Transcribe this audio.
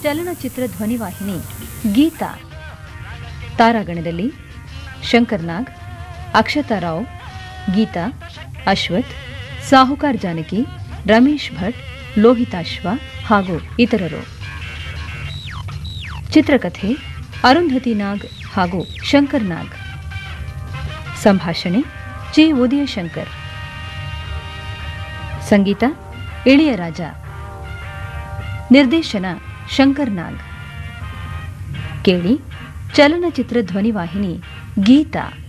ಚಲನಚಿತ್ರ ಧ್ವನಿವಾಹಿನಿ ಗೀತಾ ತಾರಾಗಣದಲ್ಲಿ ಶಂಕರ್ ನಾಗ್ ಅಕ್ಷತಾ ರಾವ್ ಗೀತಾ ಅಶ್ವಥ್ ಸಾಹುಕಾರ್ ಜಾನಕಿ ರಮೇಶ್ ಭಟ್ ಲೋಹಿತಾಶ್ವ ಹಾಗೂ ಇತರರು ಚಿತ್ರಕಥೆ ಅರುಂಧತಿ ನಾಗ್ ಹಾಗೂ ಶಂಕರ್ ನಾಗ್ ಸಂಭಾಷಣೆ ಜಿ ಉದಯಶಂಕರ್ ಸಂಗೀತ ಇಳಿಯರಾಜ ನಿರ್ದೇಶನ ಶಂಕರ್ ನಾಗ್ ಕೇಳಿ ಚಲನಚಿತ್ರ ಧ್ವನಿವಾಹಿನಿ ಗೀತಾ